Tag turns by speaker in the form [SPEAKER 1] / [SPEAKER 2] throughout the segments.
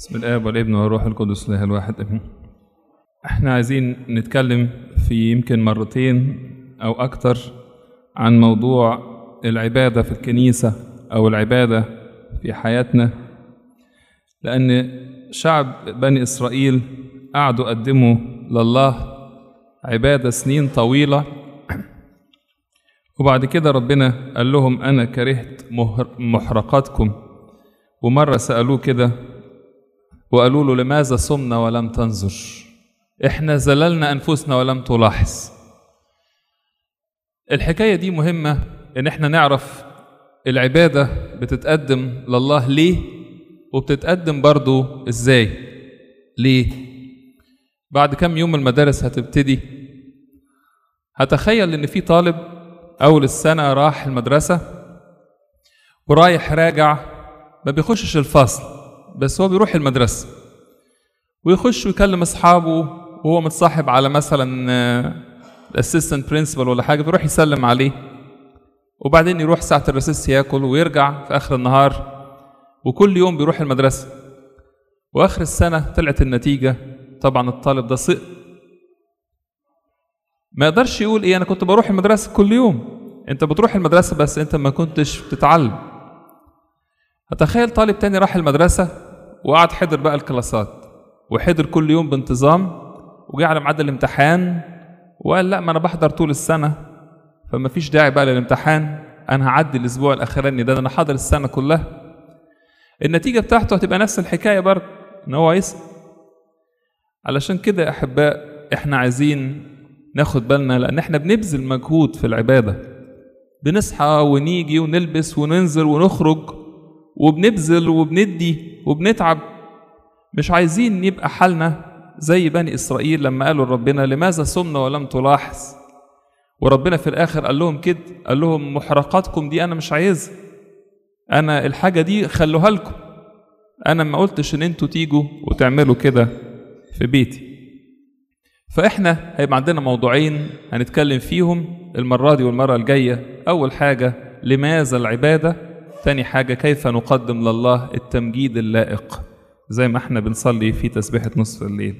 [SPEAKER 1] بسم الآب والابن والروح القدس الله الواحد امين احنا عايزين نتكلم في يمكن مرتين او اكتر عن موضوع العبادة في الكنيسة او العبادة في حياتنا لان شعب بني اسرائيل قعدوا قدموا لله عبادة سنين طويلة وبعد كده ربنا قال لهم انا كرهت مهر- محرقاتكم ومرة سألوه كده وقالوا له لماذا صمنا ولم تنظر احنا زللنا انفسنا ولم تلاحظ الحكايه دي مهمه ان احنا نعرف العباده بتتقدم لله ليه وبتتقدم برضو ازاي ليه بعد كم يوم المدارس هتبتدي هتخيل ان في طالب اول السنه راح المدرسه ورايح راجع ما بيخشش الفصل بس هو بيروح المدرسة ويخش ويكلم أصحابه وهو متصاحب على مثلا الاسيستنت برنسبل ولا حاجة بيروح يسلم عليه وبعدين يروح ساعة الرسيس ياكل ويرجع في آخر النهار وكل يوم بيروح المدرسة وآخر السنة طلعت النتيجة طبعا الطالب ده سقط ما يقدرش يقول ايه انا كنت بروح المدرسة كل يوم انت بتروح المدرسة بس انت ما كنتش بتتعلم هتخيل طالب تاني راح المدرسة وقعد حضر بقى الكلاسات وحضر كل يوم بانتظام وجه على ميعاد الامتحان وقال لا ما انا بحضر طول السنة فما فيش داعي بقى للامتحان انا هعدي الاسبوع الاخراني ده انا حاضر السنة كلها النتيجة بتاعته هتبقى نفس الحكاية برضه ان هو يسقط علشان كده يا احباء احنا عايزين ناخد بالنا لان احنا بنبذل مجهود في العبادة بنصحى ونيجي ونلبس وننزل ونخرج وبنبذل وبندي وبنتعب مش عايزين يبقى حالنا زي بني إسرائيل لما قالوا لربنا لماذا صمنا ولم تلاحظ وربنا في الآخر قال لهم كده قال لهم محرقاتكم دي أنا مش عايزها أنا الحاجة دي خلوها لكم أنا ما قلتش إن أنتوا تيجوا وتعملوا كده في بيتي فإحنا هيبقى عندنا موضوعين هنتكلم فيهم المرة دي والمرة الجاية أول حاجة لماذا العبادة تاني حاجة كيف نقدم لله التمجيد اللائق زي ما احنا بنصلي في تسبيحة نصف الليل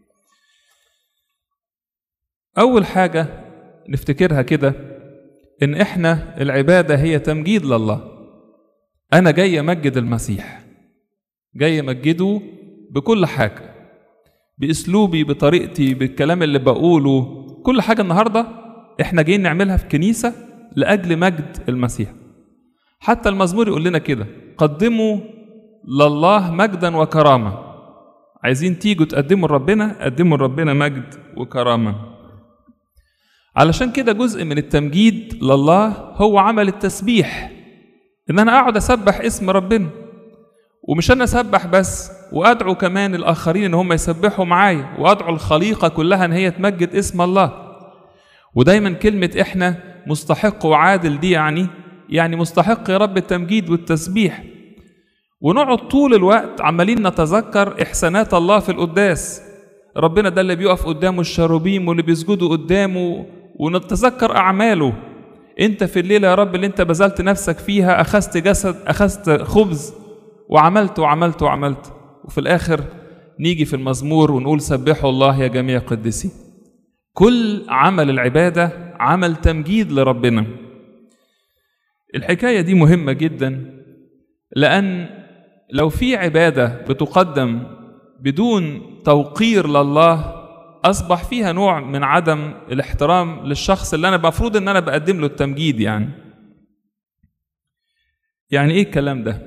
[SPEAKER 1] أول حاجة نفتكرها كده إن احنا العبادة هي تمجيد لله أنا جاي أمجد المسيح جاي أمجده بكل حاجة بأسلوبي بطريقتي بالكلام اللي بقوله كل حاجة النهاردة احنا جايين نعملها في كنيسة لأجل مجد المسيح حتى المزمور يقول لنا كده قدموا لله مجدا وكرامة عايزين تيجوا تقدموا لربنا قدموا لربنا مجد وكرامة علشان كده جزء من التمجيد لله هو عمل التسبيح ان انا اقعد اسبح اسم ربنا ومش انا اسبح بس وادعو كمان الاخرين ان هم يسبحوا معايا وادعو الخليقه كلها ان هي تمجد اسم الله ودايما كلمه احنا مستحق وعادل دي يعني يعني مستحق يا رب التمجيد والتسبيح ونقعد طول الوقت عمالين نتذكر إحسانات الله في القداس ربنا ده اللي بيقف قدامه الشروبيم واللي بيسجدوا قدامه ونتذكر أعماله أنت في الليلة يا رب اللي أنت بذلت نفسك فيها أخذت جسد أخذت خبز وعملت وعملت وعملت وفي الآخر نيجي في المزمور ونقول سبحوا الله يا جميع قدسي كل عمل العبادة عمل تمجيد لربنا الحكاية دي مهمة جدا لأن لو في عبادة بتقدم بدون توقير لله أصبح فيها نوع من عدم الاحترام للشخص اللي أنا المفروض إن أنا بقدم له التمجيد يعني يعني إيه الكلام ده؟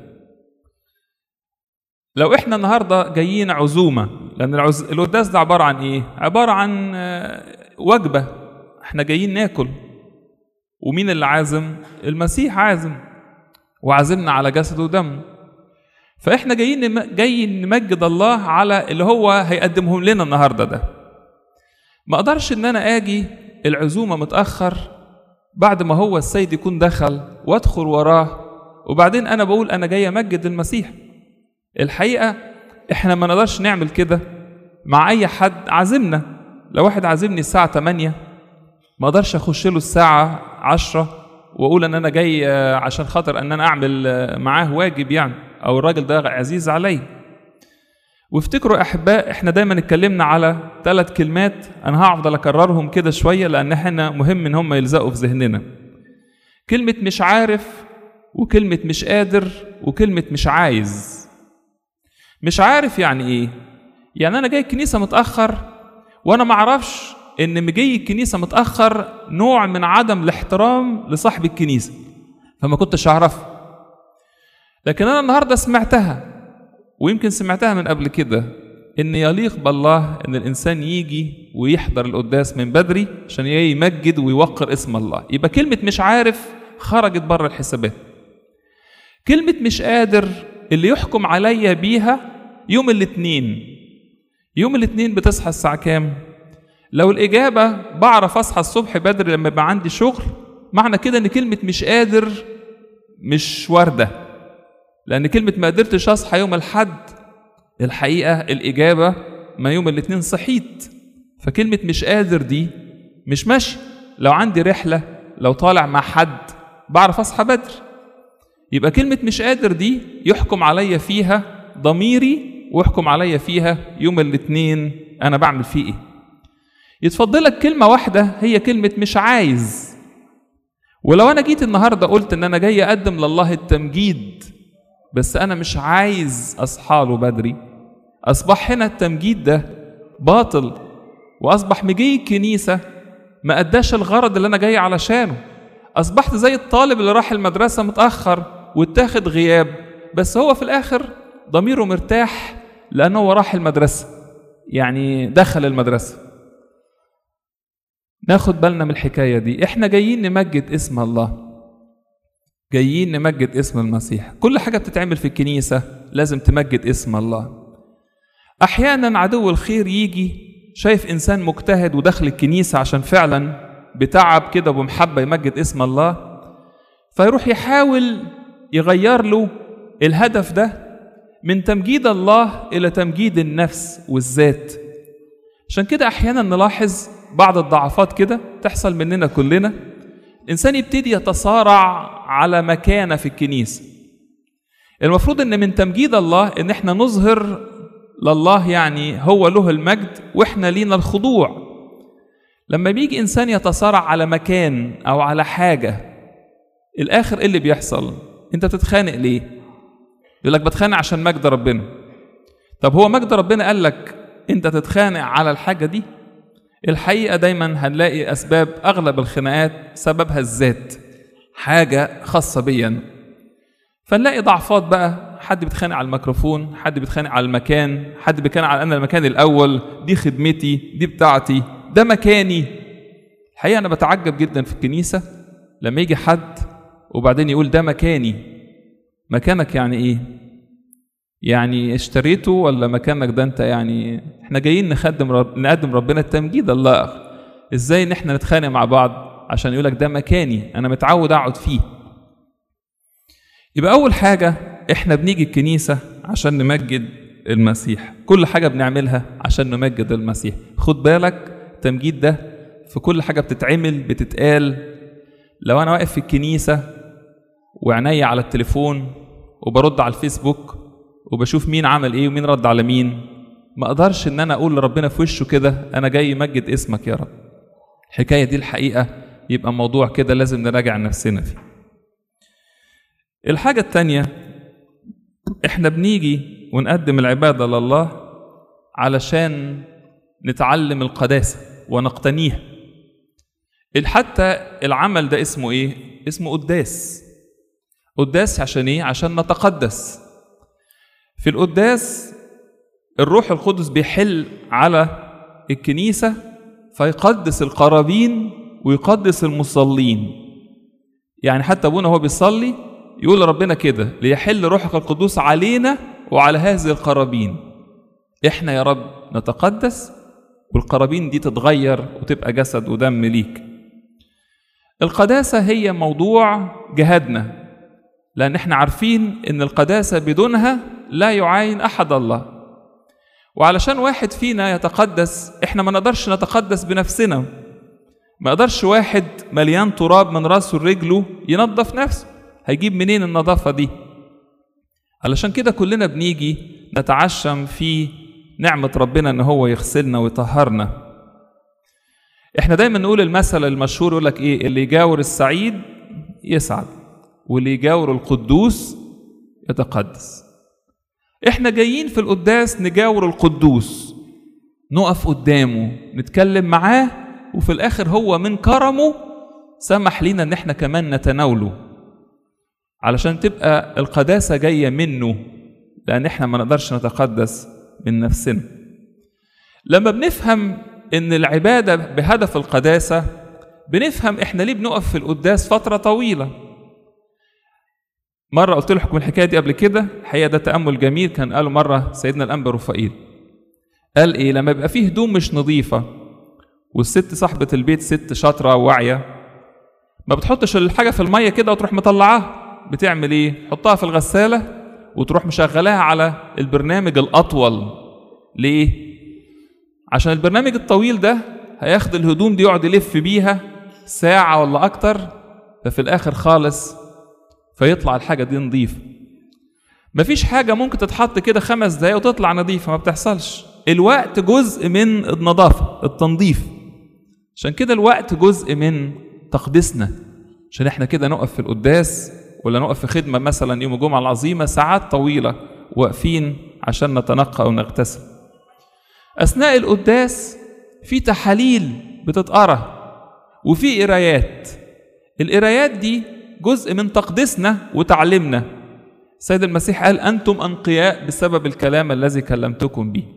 [SPEAKER 1] لو إحنا النهاردة جايين عزومة لأن العز... القداس ده عبارة عن إيه؟ عبارة عن آه، وجبة إحنا جايين ناكل ومين اللي عازم؟ المسيح عازم وعازمنا على جسده ودمه فاحنا جايين نم... جايين نمجد الله على اللي هو هيقدمهم لنا النهارده ده ما اقدرش ان انا اجي العزومه متاخر بعد ما هو السيد يكون دخل وادخل وراه وبعدين انا بقول انا جاي امجد المسيح الحقيقه احنا ما نقدرش نعمل كده مع اي حد عازمنا لو واحد عازمني الساعه 8 ما اقدرش اخش له الساعه 10 واقول ان انا جاي آه، عشان خاطر ان انا اعمل آه، معاه واجب يعني او الراجل ده عزيز علي وافتكروا احباء احنا دايما اتكلمنا على ثلاث كلمات انا هفضل اكررهم كده شويه لان احنا مهم ان هم يلزقوا في ذهننا كلمه مش عارف وكلمه مش قادر وكلمه مش عايز مش عارف يعني ايه يعني انا جاي الكنيسه متاخر وانا ما اعرفش ان مجي الكنيسه متاخر نوع من عدم الاحترام لصاحب الكنيسه فما كنتش اعرفها لكن انا النهارده سمعتها ويمكن سمعتها من قبل كده ان يليق بالله ان الانسان يجي ويحضر القداس من بدري عشان يمجد ويوقر اسم الله يبقى كلمه مش عارف خرجت بره الحسابات كلمه مش قادر اللي يحكم عليا بيها يوم الاثنين يوم الاثنين بتصحى الساعه كام لو الاجابه بعرف اصحى الصبح بدري لما يبقى عندي شغل معنى كده ان كلمه مش قادر مش وارده لان كلمه ما قدرتش اصحى يوم الحد الحقيقه الاجابه ما يوم الاثنين صحيت فكلمه مش قادر دي مش ماشي لو عندي رحله لو طالع مع حد بعرف اصحى بدري يبقى كلمه مش قادر دي يحكم عليا فيها ضميري ويحكم عليا فيها يوم الاثنين انا بعمل فيه ايه يتفضلك كلمه واحده هي كلمه مش عايز ولو انا جيت النهارده قلت ان انا جاي اقدم لله التمجيد بس انا مش عايز اصحى له بدري اصبح هنا التمجيد ده باطل واصبح مجي الكنيسه ما اداش الغرض اللي انا جاي علشانه اصبحت زي الطالب اللي راح المدرسه متاخر واتاخد غياب بس هو في الاخر ضميره مرتاح لانه هو راح المدرسه يعني دخل المدرسه ناخد بالنا من الحكايه دي احنا جايين نمجد اسم الله جايين نمجد اسم المسيح كل حاجة بتتعمل في الكنيسة لازم تمجد اسم الله أحيانا عدو الخير يجي شايف إنسان مجتهد ودخل الكنيسة عشان فعلا بتعب كده وبمحبة يمجد اسم الله فيروح يحاول يغير له الهدف ده من تمجيد الله إلى تمجيد النفس والذات عشان كده أحيانا نلاحظ بعض الضعفات كده تحصل مننا كلنا الإنسان يبتدي يتصارع على مكانة في الكنيسة المفروض ان من تمجيد الله ان احنا نظهر لله يعني هو له المجد واحنا لينا الخضوع لما بيجي انسان يتصارع على مكان او على حاجة الاخر ايه اللي بيحصل انت بتتخانق ليه يقول لك بتخانق عشان مجد ربنا طب هو مجد ربنا قال لك انت تتخانق على الحاجة دي الحقيقة دايما هنلاقي أسباب أغلب الخناقات سببها الذات حاجة خاصة بيا فنلاقي ضعفات بقى حد بيتخانق على الميكروفون حد بيتخانق على المكان حد بيتخانق على أنا المكان الأول دي خدمتي دي بتاعتي ده مكاني الحقيقة أنا بتعجب جدا في الكنيسة لما يجي حد وبعدين يقول ده مكاني مكانك يعني إيه يعني اشتريته ولا مكانك ده انت يعني احنا جايين نخدم رب... نقدم ربنا التمجيد الله ازاي ان احنا نتخانق مع بعض عشان يقولك ده مكاني انا متعود اقعد فيه يبقى اول حاجه احنا بنيجي الكنيسه عشان نمجد المسيح كل حاجه بنعملها عشان نمجد المسيح خد بالك التمجيد ده في كل حاجه بتتعمل بتتقال لو انا واقف في الكنيسه وعيني على التليفون وبرد على الفيسبوك وبشوف مين عمل ايه ومين رد على مين ما اقدرش ان انا اقول لربنا في وشه كده انا جاي امجد اسمك يا رب الحكايه دي الحقيقه يبقى موضوع كده لازم نراجع نفسنا فيه الحاجه التانية احنا بنيجي ونقدم العباده لله علشان نتعلم القداسه ونقتنيها حتى العمل ده اسمه ايه اسمه قداس قداس عشان ايه عشان نتقدس في القداس الروح القدس بيحل على الكنيسة فيقدس القرابين ويقدس المصلين يعني حتى أبونا هو بيصلي يقول لربنا كده ليحل روحك القدوس علينا وعلى هذه القرابين احنا يا رب نتقدس والقرابين دي تتغير وتبقى جسد ودم ليك القداسة هي موضوع جهادنا لأن احنا عارفين إن القداسة بدونها لا يعاين أحد الله وعلشان واحد فينا يتقدس احنا ما نقدرش نتقدس بنفسنا ما يقدرش واحد مليان تراب من راسه لرجله ينظف نفسه هيجيب منين النظافة دي علشان كده كلنا بنيجي نتعشم في نعمة ربنا ان هو يغسلنا ويطهرنا احنا دايما نقول المثل المشهور يقول لك ايه اللي يجاور السعيد يسعد واللي يجاور القدوس يتقدس احنا جايين في القداس نجاور القدوس نقف قدامه نتكلم معاه وفي الاخر هو من كرمه سمح لينا ان احنا كمان نتناوله علشان تبقى القداسه جايه منه لان احنا ما نقدرش نتقدس من نفسنا لما بنفهم ان العباده بهدف القداسه بنفهم احنا ليه بنقف في القداس فتره طويله مره قلت لكم الحكايه دي قبل كده الحقيقه ده تامل جميل كان قاله مره سيدنا الانبا رفائيل قال ايه لما يبقى فيه هدوم مش نظيفه والست صاحبه البيت ست شاطره وواعيه ما بتحطش الحاجه في الميه كده وتروح مطلعاها بتعمل ايه حطها في الغساله وتروح مشغلاها على البرنامج الاطول ليه عشان البرنامج الطويل ده هياخد الهدوم دي يقعد يلف بيها ساعة ولا أكتر ففي الآخر خالص فيطلع الحاجة دي نظيفة مفيش حاجة ممكن تتحط كده خمس دقايق وتطلع نظيفة ما بتحصلش الوقت جزء من النظافة التنظيف عشان كده الوقت جزء من تقديسنا عشان احنا كده نقف في القداس ولا نقف في خدمة مثلا يوم الجمعة العظيمة ساعات طويلة واقفين عشان نتنقى ونغتسل أثناء القداس في تحاليل بتتقرا وفي قرايات القرايات دي جزء من تقديسنا وتعليمنا السيد المسيح قال أنتم أنقياء بسبب الكلام الذي كلمتكم به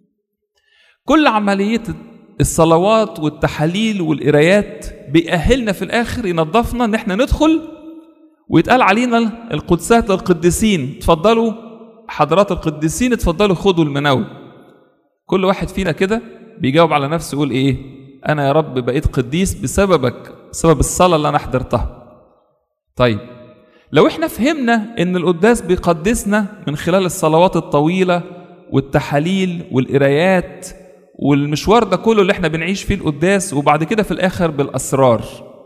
[SPEAKER 1] كل عملية الصلوات والتحاليل والقرايات بيأهلنا في الآخر ينظفنا إن احنا ندخل ويتقال علينا القدسات للقديسين اتفضلوا حضرات القديسين اتفضلوا خدوا المناول كل واحد فينا كده بيجاوب على نفسه يقول ايه انا يا رب بقيت قديس بسببك بسبب الصلاه اللي انا حضرتها طيب لو احنا فهمنا ان القداس بيقدسنا من خلال الصلوات الطويله والتحاليل والقرايات والمشوار ده كله اللي احنا بنعيش فيه القداس وبعد كده في الاخر بالاسرار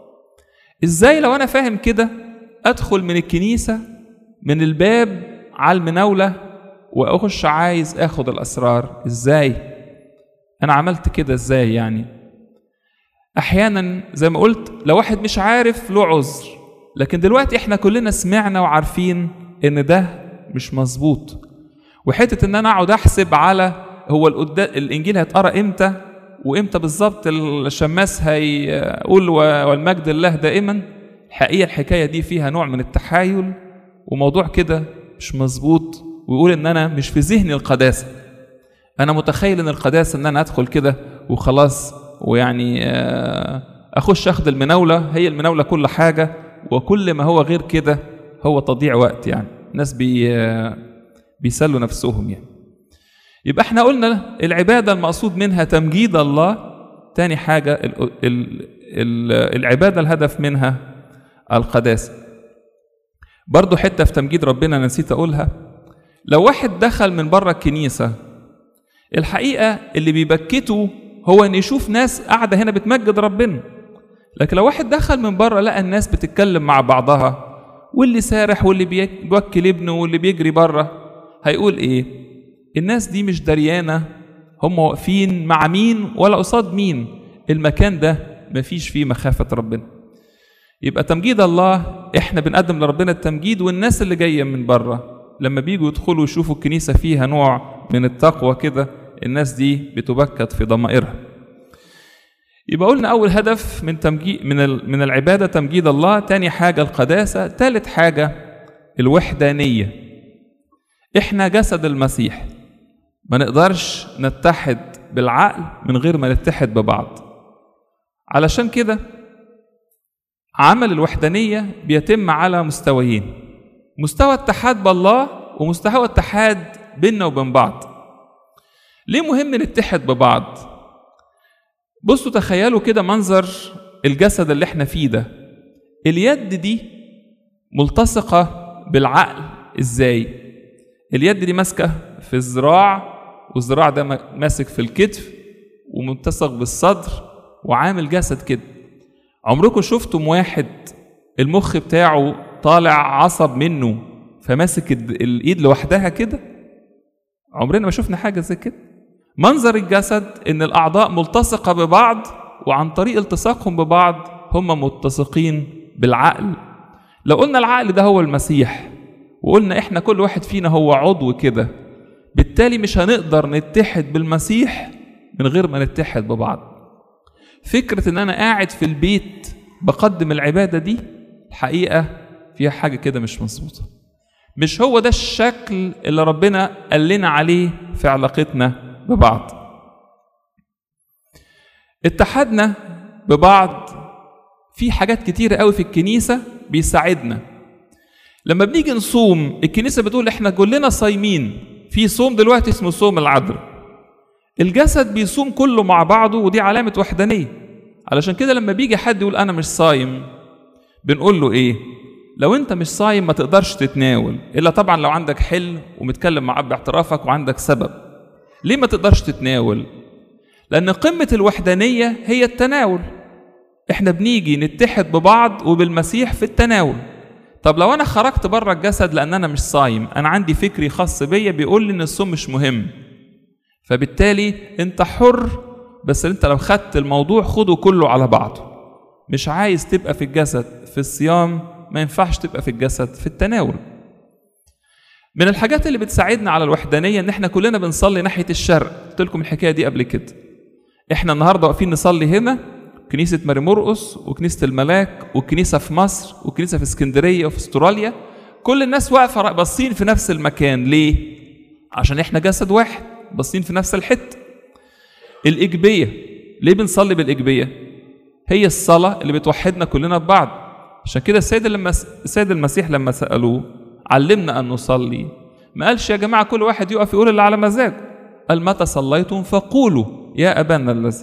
[SPEAKER 1] ازاي لو انا فاهم كده ادخل من الكنيسه من الباب على المناوله واخش عايز اخد الاسرار ازاي انا عملت كده ازاي يعني احيانا زي ما قلت لو واحد مش عارف له عذر لكن دلوقتي احنا كلنا سمعنا وعارفين ان ده مش مظبوط وحته ان انا اقعد احسب على هو القدا... الانجيل هيتقرا امتى وامتى بالظبط الشماس هيقول والمجد لله دائما الحقيقه الحكايه دي فيها نوع من التحايل وموضوع كده مش مظبوط ويقول ان انا مش في ذهني القداسه انا متخيل ان القداسه ان انا ادخل كده وخلاص ويعني اخش اخد المناوله هي المناوله كل حاجه وكل ما هو غير كده هو تضييع وقت يعني الناس بي بيسلوا نفسهم يعني يبقى احنا قلنا العباده المقصود منها تمجيد الله تاني حاجه ال ال ال العباده الهدف منها القداسه برضو حته في تمجيد ربنا نسيت اقولها لو واحد دخل من بره الكنيسه الحقيقه اللي بيبكته هو ان يشوف ناس قاعده هنا بتمجد ربنا لكن لو واحد دخل من بره لقى الناس بتتكلم مع بعضها واللي سارح واللي بيوكل ابنه واللي بيجري بره هيقول ايه الناس دي مش دريانه هم واقفين مع مين ولا قصاد مين المكان ده مفيش فيه مخافه ربنا يبقى تمجيد الله احنا بنقدم لربنا التمجيد والناس اللي جايه من بره لما بيجوا يدخلوا يشوفوا الكنيسه فيها نوع من التقوى كده الناس دي بتبكت في ضمائرها يبقى قلنا اول هدف من تمجيد من من العباده تمجيد الله تاني حاجه القداسه تالت حاجه الوحدانيه احنا جسد المسيح ما نقدرش نتحد بالعقل من غير ما نتحد ببعض علشان كده عمل الوحدانيه بيتم على مستويين مستوى اتحاد بالله ومستوى اتحاد بيننا وبين بعض ليه مهم نتحد ببعض بصوا تخيلوا كده منظر الجسد اللي احنا فيه ده اليد دي ملتصقة بالعقل ازاي اليد دي ماسكة في الذراع والذراع ده ماسك في الكتف وملتصق بالصدر وعامل جسد كده عمركم شفتم واحد المخ بتاعه طالع عصب منه فماسك الايد لوحدها كده عمرنا ما شفنا حاجه زي كده منظر الجسد ان الاعضاء ملتصقه ببعض وعن طريق التصاقهم ببعض هم متسقين بالعقل لو قلنا العقل ده هو المسيح وقلنا احنا كل واحد فينا هو عضو كده بالتالي مش هنقدر نتحد بالمسيح من غير ما نتحد ببعض فكرة ان انا قاعد في البيت بقدم العبادة دي الحقيقة فيها حاجة كده مش مظبوطة مش هو ده الشكل اللي ربنا قال لنا عليه في علاقتنا ببعض اتحدنا ببعض في حاجات كتيرة قوي في الكنيسة بيساعدنا لما بنيجي نصوم الكنيسة بتقول احنا كلنا صايمين في صوم دلوقتي اسمه صوم العذراء الجسد بيصوم كله مع بعضه ودي علامة وحدانية علشان كده لما بيجي حد يقول أنا مش صايم بنقول له إيه؟ لو أنت مش صايم ما تقدرش تتناول إلا طبعا لو عندك حل ومتكلم معاه باعترافك وعندك سبب ليه ما تقدرش تتناول؟ لأن قمة الوحدانية هي التناول إحنا بنيجي نتحد ببعض وبالمسيح في التناول طب لو أنا خرجت بره الجسد لأن أنا مش صايم أنا عندي فكري خاص بيا بيقول لي إن الصوم مش مهم فبالتالي انت حر بس انت لو خدت الموضوع خده كله على بعضه مش عايز تبقى في الجسد في الصيام ما ينفعش تبقى في الجسد في التناول من الحاجات اللي بتساعدنا على الوحدانية ان احنا كلنا بنصلي ناحية الشرق قلت لكم الحكاية دي قبل كده احنا النهاردة واقفين نصلي هنا كنيسة ماري مرقس وكنيسة الملاك والكنيسة في مصر والكنيسة في اسكندرية وفي استراليا كل الناس واقفة باصين في نفس المكان ليه؟ عشان احنا جسد واحد باصين في نفس الحته الإجبية ليه بنصلي بالإجبية هي الصلاة اللي بتوحدنا كلنا ببعض عشان كده السيد لما السيد المسيح لما سألوه علمنا أن نصلي ما قالش يا جماعة كل واحد يقف يقول اللي على مزاجه قال متى صليتم فقولوا يا أبانا الذي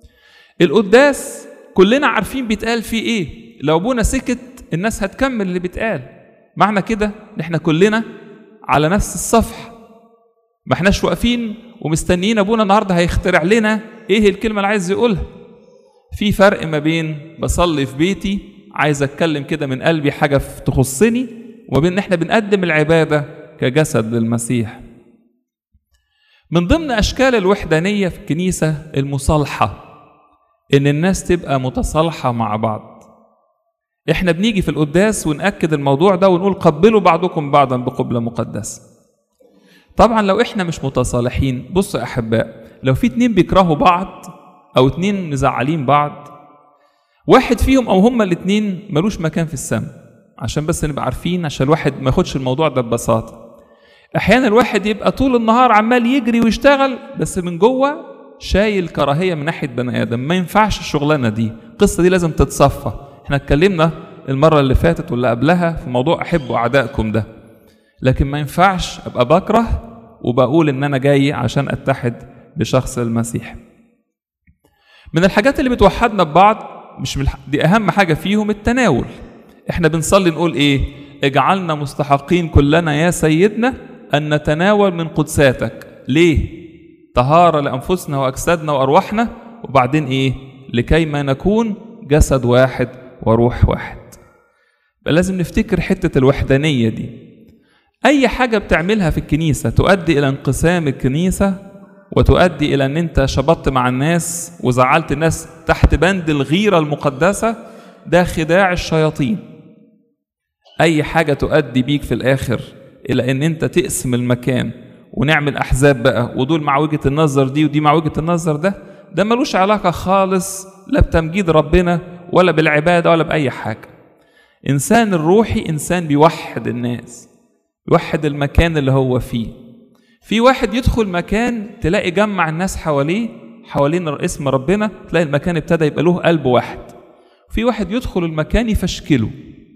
[SPEAKER 1] القداس كلنا عارفين بيتقال فيه إيه لو أبونا سكت الناس هتكمل اللي بيتقال معنى كده إن إحنا كلنا على نفس الصفحة ما احناش واقفين ومستنيين ابونا النهارده هيخترع لنا ايه الكلمه اللي عايز يقولها في فرق ما بين بصلي في بيتي عايز اتكلم كده من قلبي حاجه تخصني وما بين ان احنا بنقدم العباده كجسد للمسيح من ضمن اشكال الوحدانيه في الكنيسه المصالحه ان الناس تبقى متصالحه مع بعض احنا بنيجي في القداس ونأكد الموضوع ده ونقول قبلوا بعضكم بعضا بقبلة مقدسة طبعا لو احنا مش متصالحين بصوا يا احباء لو في اتنين بيكرهوا بعض او اتنين مزعلين بعض واحد فيهم او هما الاتنين ملوش مكان في السماء عشان بس نبقى عارفين عشان الواحد ما ياخدش الموضوع ده ببساطه احيانا الواحد يبقى طول النهار عمال يجري ويشتغل بس من جوه شايل كراهيه من ناحيه بني ادم ما ينفعش الشغلانه دي القصه دي لازم تتصفى احنا اتكلمنا المره اللي فاتت واللي قبلها في موضوع احبوا اعدائكم ده لكن ما ينفعش ابقى بكره وبقول ان انا جاي عشان اتحد بشخص المسيح من الحاجات اللي بتوحدنا ببعض مش من الح... دي اهم حاجه فيهم التناول احنا بنصلي نقول ايه اجعلنا مستحقين كلنا يا سيدنا ان نتناول من قدساتك ليه طهاره لانفسنا واجسادنا وارواحنا وبعدين ايه لكي ما نكون جسد واحد وروح واحد بقى لازم نفتكر حته الوحدانيه دي اي حاجه بتعملها في الكنيسه تؤدي الى انقسام الكنيسه وتؤدي الى ان انت شبطت مع الناس وزعلت الناس تحت بند الغيره المقدسه ده خداع الشياطين اي حاجه تؤدي بيك في الاخر الى ان انت تقسم المكان ونعمل احزاب بقى ودول مع وجهه النظر دي ودي مع وجهه النظر ده ده ملوش علاقه خالص لا بتمجيد ربنا ولا بالعباده ولا باي حاجه انسان الروحي انسان بيوحد الناس يوحد المكان اللي هو فيه في واحد يدخل مكان تلاقي جمع الناس حواليه حوالين اسم ربنا تلاقي المكان ابتدى يبقى له قلب واحد في واحد يدخل المكان يفشكله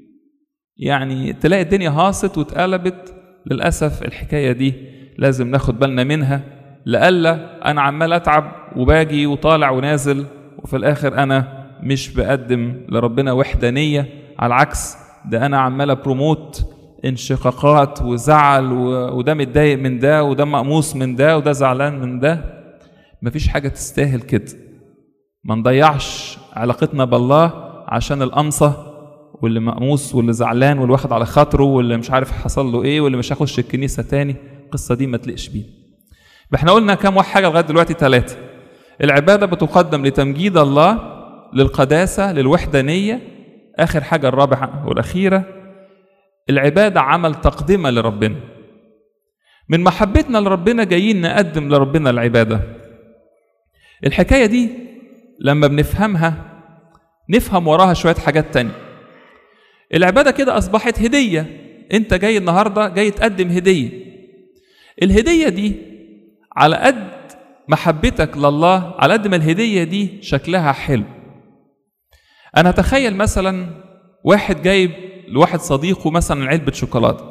[SPEAKER 1] يعني تلاقي الدنيا هاصت واتقلبت للأسف الحكاية دي لازم ناخد بالنا منها لألا أنا عمال أتعب وباجي وطالع ونازل وفي الآخر أنا مش بقدم لربنا وحدانية على العكس ده أنا عمال أبروموت انشقاقات وزعل وده متضايق من ده وده مقموص من ده وده زعلان من ده مفيش حاجة تستاهل كده ما نضيعش علاقتنا بالله عشان القمصة واللي مقموص واللي زعلان واللي واخد على خاطره واللي مش عارف حصل له ايه واللي مش هيخش الكنيسة تاني القصة دي ما تلقش بيه احنا قلنا كام حاجة لغاية دلوقتي ثلاثة العبادة بتقدم لتمجيد الله للقداسة للوحدانية آخر حاجة الرابعة والأخيرة العبادة عمل تقدمة لربنا من محبتنا لربنا جايين نقدم لربنا العبادة الحكاية دي لما بنفهمها نفهم وراها شوية حاجات تانية العبادة كده أصبحت هدية أنت جاي النهاردة جاي تقدم هدية الهدية دي على قد محبتك لله على قد ما الهدية دي شكلها حلو أنا أتخيل مثلا واحد جايب لواحد صديقه مثلا علبة شوكولاتة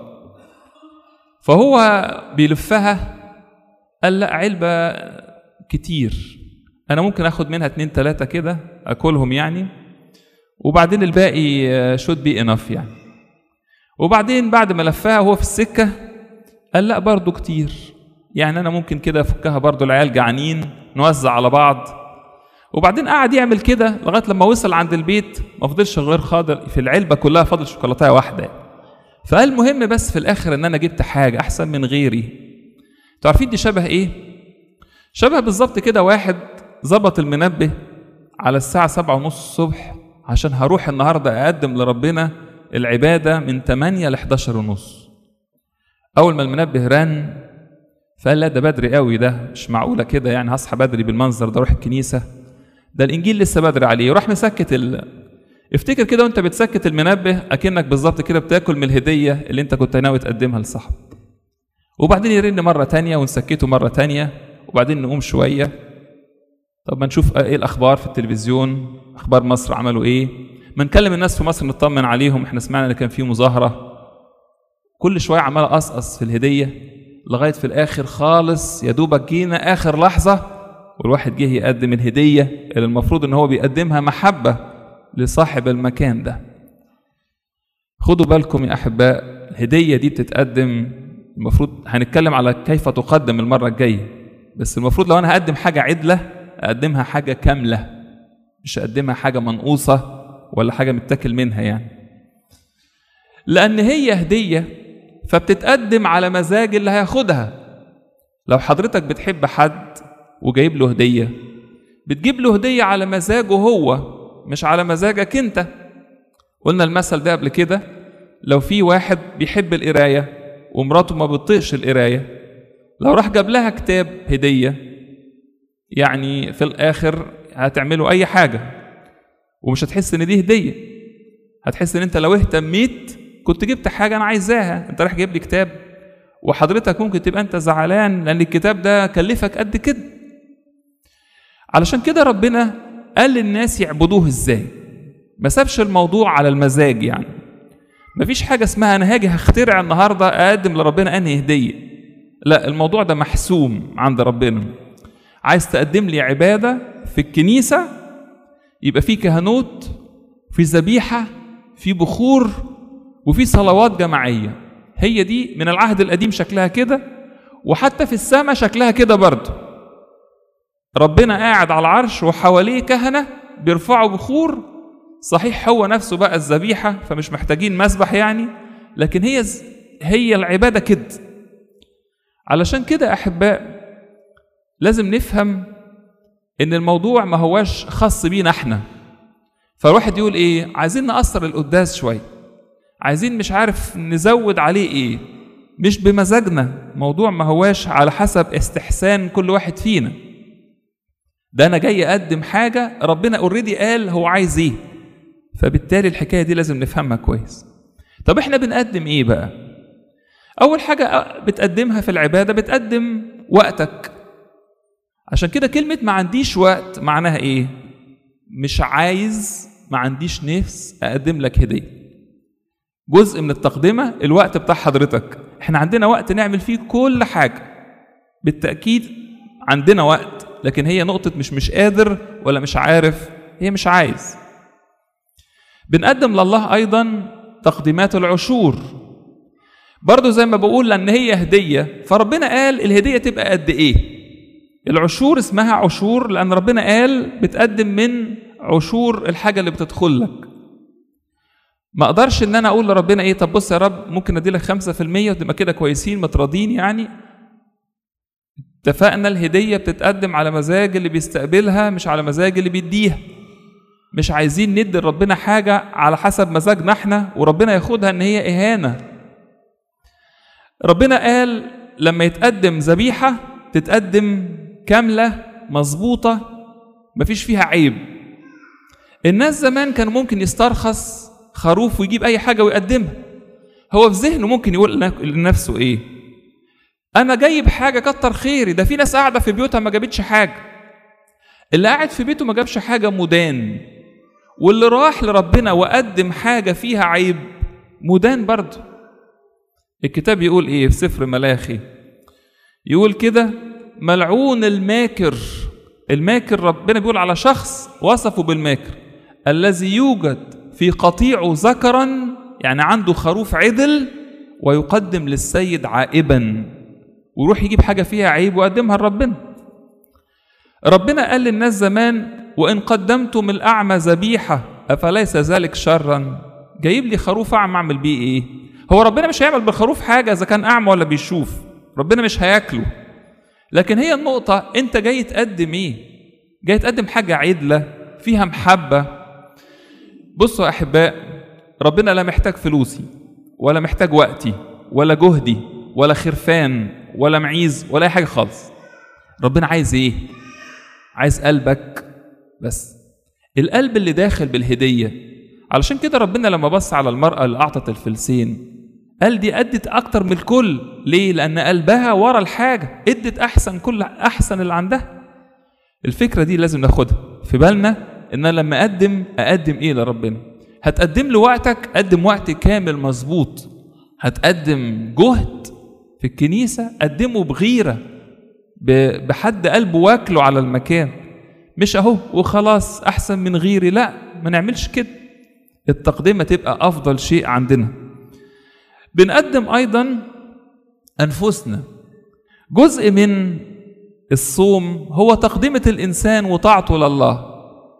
[SPEAKER 1] فهو بيلفها قال لا علبة كتير أنا ممكن آخد منها اتنين تلاتة كده أكلهم يعني وبعدين الباقي شود بي انف يعني وبعدين بعد ما لفها وهو في السكة قال لا برضو كتير يعني أنا ممكن كده أفكها برضو العيال جعانين نوزع على بعض وبعدين قعد يعمل كده لغاية لما وصل عند البيت ما فضلش غير خاضر في العلبة كلها فاضل شوكولاتاية واحدة فقال المهم بس في الآخر إن أنا جبت حاجة أحسن من غيري انتوا عارفين دي شبه إيه؟ شبه بالظبط كده واحد ظبط المنبه على الساعة سبعة ونص الصبح عشان هروح النهاردة أقدم لربنا العبادة من 8 ل 11 ونص أول ما المنبه رن فقال لا ده بدري قوي ده مش معقولة كده يعني هصحى بدري بالمنظر ده أروح الكنيسة ده الإنجيل لسه بدري عليه وراح مسكت ال... افتكر كده وانت بتسكت المنبه اكنك بالظبط كده بتاكل من الهديه اللي انت كنت ناوي تقدمها لصاحبك وبعدين يرن مره تانية ونسكته مره تانية وبعدين نقوم شويه طب ما نشوف ايه الاخبار في التلفزيون اخبار مصر عملوا ايه ما نكلم الناس في مصر نطمن عليهم احنا سمعنا ان كان في مظاهره كل شويه عمال اقصقص في الهديه لغايه في الاخر خالص يا دوبك جينا اخر لحظه والواحد جه يقدم الهديه اللي المفروض ان هو بيقدمها محبه لصاحب المكان ده خدوا بالكم يا احباء الهديه دي بتتقدم المفروض هنتكلم على كيف تقدم المره الجايه بس المفروض لو انا هقدم حاجه عدله اقدمها حاجه كامله مش اقدمها حاجه منقوصه ولا حاجه متاكل منها يعني لان هي هديه فبتتقدم على مزاج اللي هياخدها لو حضرتك بتحب حد وجايب له هديه بتجيب له هديه على مزاجه هو مش على مزاجك انت قلنا المثل ده قبل كده لو في واحد بيحب القرايه ومراته ما بتطيقش القرايه لو راح جاب لها كتاب هديه يعني في الاخر هتعملوا اي حاجه ومش هتحس ان دي هديه هتحس ان انت لو اهتميت كنت جبت حاجه انا عايزاها انت رايح جايب لي كتاب وحضرتك ممكن تبقى انت زعلان لان الكتاب ده كلفك قد كده علشان كده ربنا قال للناس يعبدوه ازاي ما سابش الموضوع على المزاج يعني مفيش حاجه اسمها انا هاجي هخترع النهارده اقدم لربنا انهي هديه لا الموضوع ده محسوم عند ربنا عايز تقدم لي عباده في الكنيسه يبقى في كهنوت في ذبيحه في بخور وفي صلوات جماعيه هي دي من العهد القديم شكلها كده وحتى في السماء شكلها كده برضه ربنا قاعد على العرش وحواليه كهنة بيرفعوا بخور صحيح هو نفسه بقى الذبيحة فمش محتاجين مسبح يعني لكن هي هي العبادة كده علشان كده أحباء لازم نفهم إن الموضوع ما هواش خاص بينا إحنا فالواحد يقول إيه عايزين نأثر القداس شوية عايزين مش عارف نزود عليه إيه مش بمزاجنا موضوع ما هواش على حسب استحسان كل واحد فينا ده انا جاي اقدم حاجه ربنا اوريدي قال هو عايز ايه فبالتالي الحكايه دي لازم نفهمها كويس طب احنا بنقدم ايه بقى اول حاجه بتقدمها في العباده بتقدم وقتك عشان كده كلمه ما عنديش وقت معناها ايه مش عايز ما عنديش نفس اقدم لك هديه جزء من التقدمه الوقت بتاع حضرتك احنا عندنا وقت نعمل فيه كل حاجه بالتاكيد عندنا وقت لكن هي نقطة مش مش قادر ولا مش عارف هي مش عايز بنقدم لله أيضا تقديمات العشور برضو زي ما بقول لأن هي هدية فربنا قال الهدية تبقى قد إيه العشور اسمها عشور لأن ربنا قال بتقدم من عشور الحاجة اللي بتدخل لك ما اقدرش ان انا اقول لربنا ايه طب بص يا رب ممكن ادي لك 5% وتبقى كده كويسين متراضين يعني اتفقنا الهدية بتتقدم على مزاج اللي بيستقبلها مش على مزاج اللي بيديها مش عايزين ندي لربنا حاجة على حسب مزاجنا احنا وربنا ياخدها ان هي اهانة ربنا قال لما يتقدم ذبيحة تتقدم كاملة مظبوطة مفيش فيها عيب الناس زمان كان ممكن يسترخص خروف ويجيب اي حاجة ويقدمها هو في ذهنه ممكن يقول لنفسه ايه انا جايب حاجة كتر خيري ده في ناس قاعدة في بيوتها ما جابتش حاجة اللي قاعد في بيته ما جابش حاجة مدان واللي راح لربنا وقدم حاجة فيها عيب مدان برضه الكتاب يقول ايه في سفر ملاخي يقول كده ملعون الماكر الماكر ربنا بيقول على شخص وصفه بالماكر الذي يوجد في قطيعه ذكرا يعني عنده خروف عدل ويقدم للسيد عائبا ويروح يجيب حاجة فيها عيب ويقدمها لربنا ربنا قال للناس زمان وإن قدمتم الأعمى ذبيحة أفليس ذلك شرا جايب لي خروف أعمى أعمل بيه إيه هو ربنا مش هيعمل بالخروف حاجة إذا كان أعمى ولا بيشوف ربنا مش هياكله لكن هي النقطة أنت جاي تقدم إيه جاي تقدم حاجة عدلة فيها محبة بصوا يا أحباء ربنا لا محتاج فلوسي ولا محتاج وقتي ولا جهدي ولا خرفان ولا معيز ولا أي حاجة خالص ربنا عايز إيه عايز قلبك بس القلب اللي داخل بالهدية علشان كده ربنا لما بص على المرأة اللي أعطت الفلسين قال دي أدت أكتر من الكل ليه؟ لأن قلبها ورا الحاجة ادت أحسن كل أحسن اللي عندها الفكرة دي لازم ناخدها في بالنا إن أنا لما أقدم أقدم إيه لربنا هتقدم له وقتك قدم وقت كامل مظبوط هتقدم جهد في الكنيسة قدمه بغيرة بحد قلبه واكله على المكان مش اهو وخلاص احسن من غيري لا ما نعملش كده التقدمة تبقى افضل شيء عندنا بنقدم ايضا انفسنا جزء من الصوم هو تقدمة الانسان وطاعته لله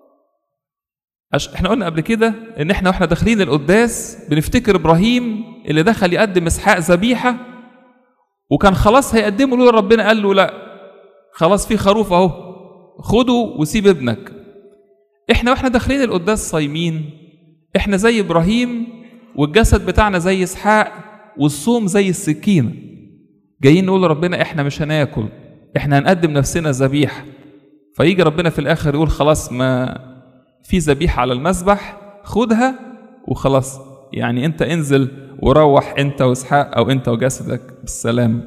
[SPEAKER 1] احنا قلنا قبل كده ان احنا واحنا داخلين القداس بنفتكر ابراهيم اللي دخل يقدم اسحاق ذبيحه وكان خلاص هيقدمه له ربنا قال له لا خلاص في خروف اهو خده وسيب ابنك احنا واحنا داخلين القداس صايمين احنا زي ابراهيم والجسد بتاعنا زي اسحاق والصوم زي السكينه جايين نقول لربنا احنا مش هناكل احنا هنقدم نفسنا ذبيحه فيجي ربنا في الاخر يقول خلاص ما في ذبيحه على المذبح خدها وخلاص يعني انت انزل وروح انت واسحاق او انت وجسدك بالسلام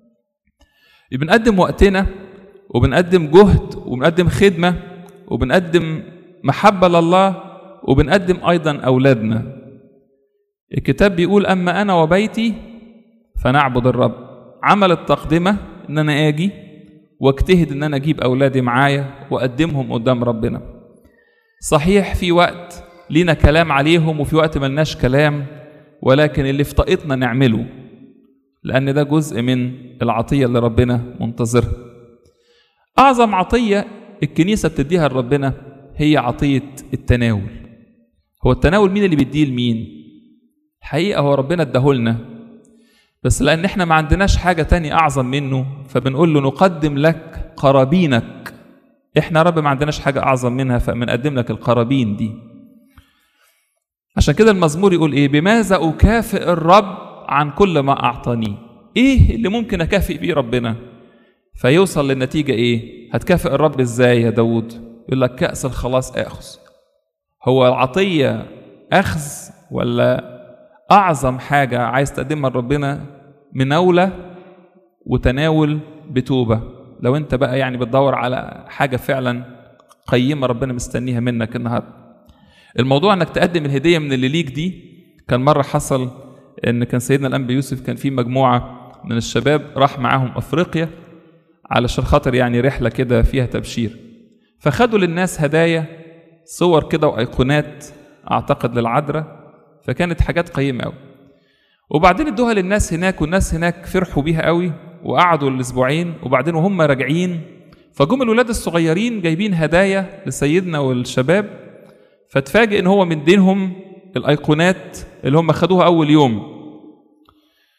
[SPEAKER 1] بنقدم وقتنا وبنقدم جهد وبنقدم خدمة وبنقدم محبة لله وبنقدم أيضا أولادنا الكتاب بيقول أما أنا وبيتي فنعبد الرب عمل التقدمة إن أنا آجي واجتهد إن أنا أجيب أولادي معايا وأقدمهم قدام ربنا صحيح في وقت لينا كلام عليهم وفي وقت ملناش كلام ولكن اللي في طاقتنا نعمله لأن ده جزء من العطية اللي ربنا منتظرها أعظم عطية الكنيسة بتديها لربنا هي عطية التناول هو التناول مين اللي بيديه لمين الحقيقة هو ربنا اداهولنا بس لأن احنا ما عندناش حاجة تانية أعظم منه فبنقول له نقدم لك قرابينك احنا رب ما عندناش حاجة أعظم منها فبنقدم لك القرابين دي عشان كده المزمور يقول ايه بماذا أكافئ الرب عن كل ما أعطاني ايه اللي ممكن أكافئ بيه ربنا فيوصل للنتيجة ايه هتكافئ الرب ازاي يا داود يقول لك كأس الخلاص آخذ هو العطية أخذ ولا أعظم حاجة عايز تقدمها لربنا مناولة وتناول بتوبة لو أنت بقى يعني بتدور على حاجة فعلا قيمة ربنا مستنيها منك النهاردة الموضوع انك تقدم الهدية من اللي ليك دي كان مرة حصل ان كان سيدنا الانبي يوسف كان في مجموعة من الشباب راح معاهم افريقيا علشان خاطر يعني رحلة كده فيها تبشير فخدوا للناس هدايا صور كده وايقونات اعتقد للعذراء فكانت حاجات قيمة قوي وبعدين ادوها للناس هناك والناس هناك فرحوا بيها قوي وقعدوا الاسبوعين وبعدين وهم راجعين فجم الولاد الصغيرين جايبين هدايا لسيدنا والشباب فتفاجئ ان هو من دينهم الايقونات اللي هم خدوها اول يوم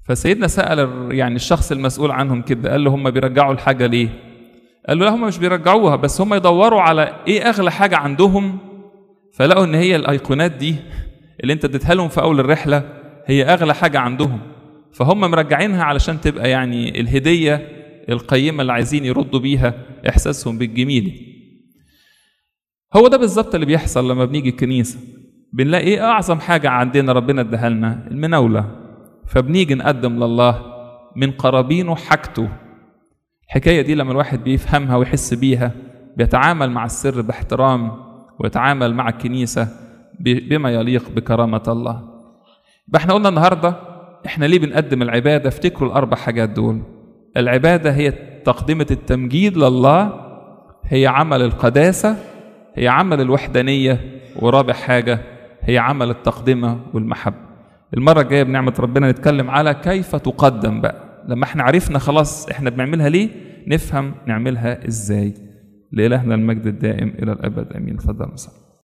[SPEAKER 1] فسيدنا سأل ال- يعني الشخص المسؤول عنهم كده قال له هم بيرجعوا الحاجة ليه؟ قال له لا هم مش بيرجعوها بس هم يدوروا على ايه اغلى حاجة عندهم فلقوا ان هي الايقونات دي اللي انت اديتها لهم في اول الرحلة هي اغلى حاجة عندهم فهم مرجعينها علشان تبقى يعني الهدية القيمة اللي عايزين يردوا بيها احساسهم بالجميل هو ده بالظبط اللي بيحصل لما بنيجي الكنيسة بنلاقي ايه اعظم حاجة عندنا ربنا اداها لنا المناولة فبنيجي نقدم لله من قرابينه حاجته الحكاية دي لما الواحد بيفهمها ويحس بيها بيتعامل مع السر باحترام ويتعامل مع الكنيسة ب- بما يليق بكرامة الله يبقى احنا قلنا النهاردة احنا ليه بنقدم العبادة افتكروا الأربع حاجات دول العبادة هي تقدمة التمجيد لله هي عمل القداسة هي عمل الوحدانية ورابع حاجة هي عمل التقدمة والمحبة المرة الجاية بنعمة ربنا نتكلم على كيف تقدم بقى لما احنا عرفنا خلاص احنا بنعملها ليه نفهم نعملها ازاي لإلهنا المجد الدائم إلى الأبد أمين تفضل مساء